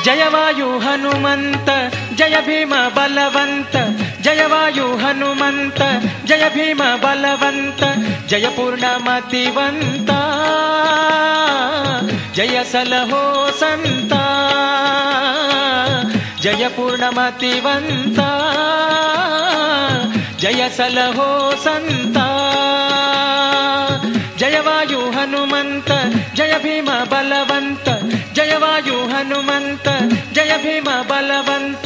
ಜಯವಾಯು ಹನುಮಂತ ಜಯ ಭೀಮ ಬಲವಂತ ಜಯವಾಯು ಹನುಮಂತ ಜಯ ಭೀಮ ಬಲವಂತ ಜಯ ಪೂರ್ಣಮತಿವಂತ ಜಯ ಸಲಹೋ ಸಂತ ಜಯ ಪೂರ್ಣಮತಿವಂತ ಜಯ ಸಲಹೋ ಸಂತ ಜಯವಾಯು ಹನುಮಂತ ಜಯ ಭೀಮ ಬಲವಂತ ಜಯವಾಯು ಹನುಮಂತ ಜಯ ಭೀಮ ಬಲವಂತ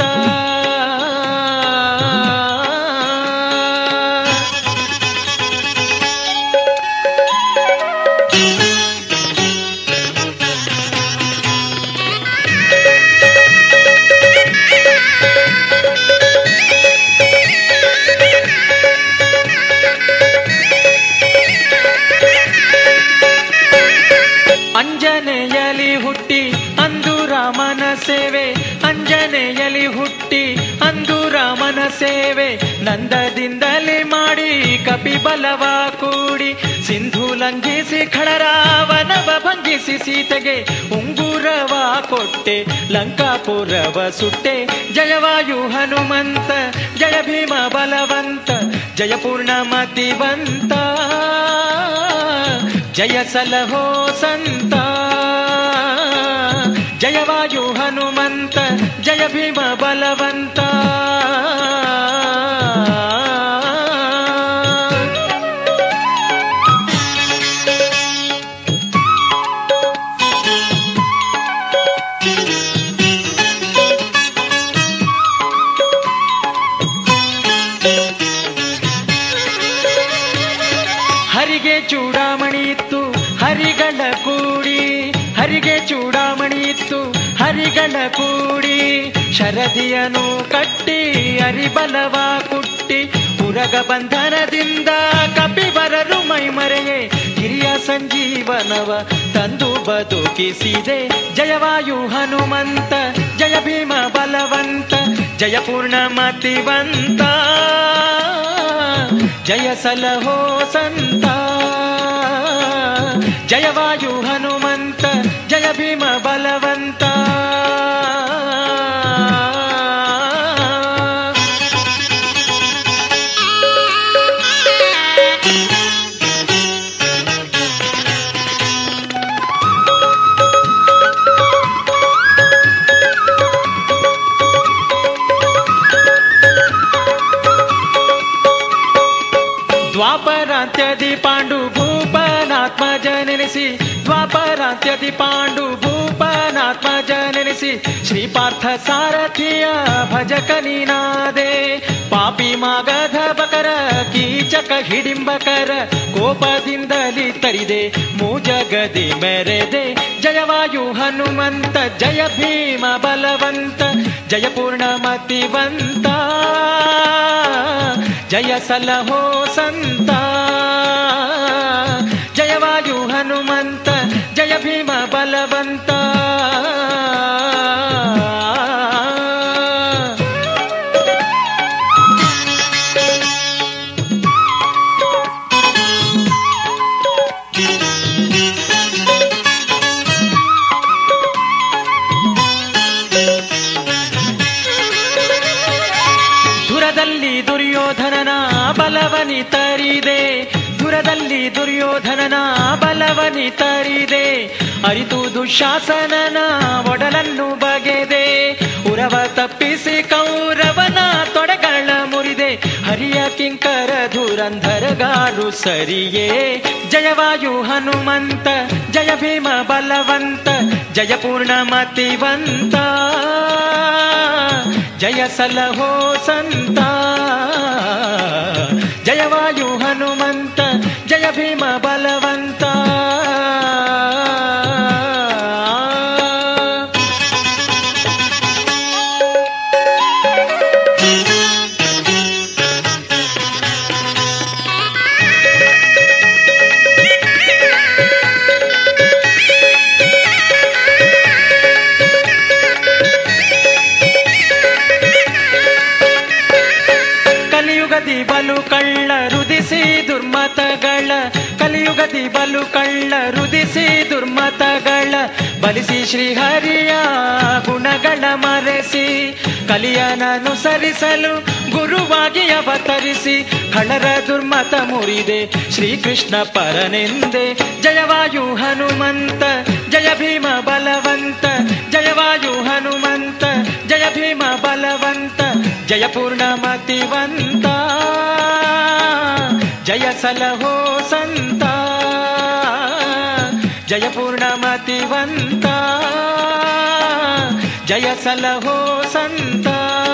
ಅಂಜನೆಯಲಿ ಹುಟ್ಟಿ ಅಂದು ರಾಮನ ಸೇವೆ ಅಂಜನೆಯಲಿ ಹುಟ್ಟಿ ಅಂದು ರಾಮನ ಸೇವೆ ನಂದದಿಂದಲೇ ಮಾಡಿ ಕಪಿಬಲವ ಕೂಡಿ ಸಿಂಧು ಲಂಘಿಸಿ ಖಳರಾವನವ ಭಂಗಿಸಿ ಸೀತೆಗೆ ಉಂಗುರವ ಕೊಟ್ಟೆ ಲಂಕಾಪುರವ ಸುಟ್ಟೆ ಜಯವಾಯು ಹನುಮಂತ ಜಯ ಭೀಮ ಬಲವಂತ ಜಯ ಪೂರ್ಣಮತಿವಂತ ಜಯ ಸಲಹೋ ಸಂತ ಜಯವಾಯು ಹನುಮಂತ ಜಯ ಭೀಮ ಬಲವಂತ ಹರಿಗೆ ಚೂಡಾಮಣಿ ಇತ್ತು ಹರಿಗಳ ಕೂಡಿ ಹರಿಗೆ ಚೂಡಾಮಣಿ ಇತ್ತು ಹರಿಗಳ ಕೂಡಿ ಶರದಿಯನು ಕಟ್ಟಿ ಹರಿಬಲವ ಕುಟ್ಟಿ ಉರಗ ಬಂಧನದಿಂದ ಕಪಿವರರು ಮೈಮರೆಯೇ ಹಿರಿಯ ಸಂಜೀವನವ ತಂದು ಬದುಕಿಸಿದೆ ಜಯವಾಯು ಹನುಮಂತ ಜಯ ಭೀಮ ಬಲವಂತ ಜಯ ಪೂರ್ಣಮತಿವಂತ ಜಯ ಸಲಹೋ ಸಂತ ಜಯವಾಯು ಹನುಮಂತ ಜಯ ಭೀಮ ಬಲವಂತ ದ್ವಾಪರಾಂತ್ಯದಿ ಪಾಂಡು ಭೂಪನಾತ್ಮಜ ನೆನೆಸಿ ದ್ವಾಪರಾಂತ್ಯದಿ ಪಾಂಡು ಭೂಪನಾತ್ಮಜ ನೆನೆಸಿ ಶ್ರೀಪಾರ್ಥ ಸಾರಥಿಯ ಭಜಕ ನೀನಾದೆ ಪಾಪಿ ಮಾಗಧ ಬಕರ ಕೀಚಕ ಹಿಡಿಂಬಕರ ಕೋಪದಿಂದಲಿ ತರಿದೆ ಮೂಜಗದಿ ಮೆರೆದೆ ಜಯವಾಯು ಹನುಮಂತ ಜಯ ಭೀಮ ಬಲವಂತ ಜಯ ಪೂರ್ಣಮತಿವಂತ ಜಯ ಸಲಹೋ ಸಂತ ಜಯವಾಯು ಹನುಮಂತ ಜಯ ಭೀಮ ಬಲವಂತ ದುರದಲ್ಲಿ ದುರ್ಯೋಧನನ ಬಲವನಿ ತರಿದೆ ದುರದಲ್ಲಿ ದುರ್ಯೋಧನನ ಬಲವನಿ ತರಿದೆ ಅರಿತು ದುಶಾಸನನ ಒಡಲನ್ನು ಬಗೆದೆ ಉರವ ತಪ್ಪಿಸಿ ಕೌರವನ ತೊಡೆಗಳ ಮುರಿದೆ ಹರಿಯ ಕಿಂಕರ ಧುರಂಧರಗಾರು ಸರಿಯೇ ಜಯವಾಯು ಹನುಮಂತ ಜಯ ಭೀಮ ಬಲವಂತ ಜಯ ಪೂರ್ಣಮತಿವಂತ ಜಯ ಸಲಹೋ ಸಂತ ಜಯವಾಯು ಹನುಮಂತ ಜಯ ಭೀಮ ಬಲವಂತ ಕಲಿಯುಗದಿ ಬಲು ಕಳ್ಳ ರುದಿಸಿ ದುರ್ಮತಗಳ ಕಲಿಯುಗದಿ ಬಲು ಕಳ್ಳ ರುದಿಸಿ ದುರ್ಮತಗಳ ಕಲಿಸಿ ಶ್ರೀಹರಿಯ ಗುಣಗಳ ಮರೆಸಿ ಕಲಿಯನನುಸರಿಸಲು ಗುರುವಾಗಿ ಅವತರಿಸಿ ಖಳರ ದುರ್ಮತ ಮುರಿದೆ ಶ್ರೀಕೃಷ್ಣ ಪರನೆಂದೆ ಜಯವಾಯು ಹನುಮಂತ ಜಯ ಭೀಮ ಬಲವಂತ ಜಯವಾಯು ಹನುಮಂತ ಜಯ ಭೀಮ ಬಲವಂತ ಜಯ ಪೂರ್ಣಮತಿವಂತ ಜಯ ಸಲಹೋ ಸಂತ ಜಯ ಪೂರ್ಣಮತಿವಂತ ಜಯ ಸಲಹೋ ಸಂತ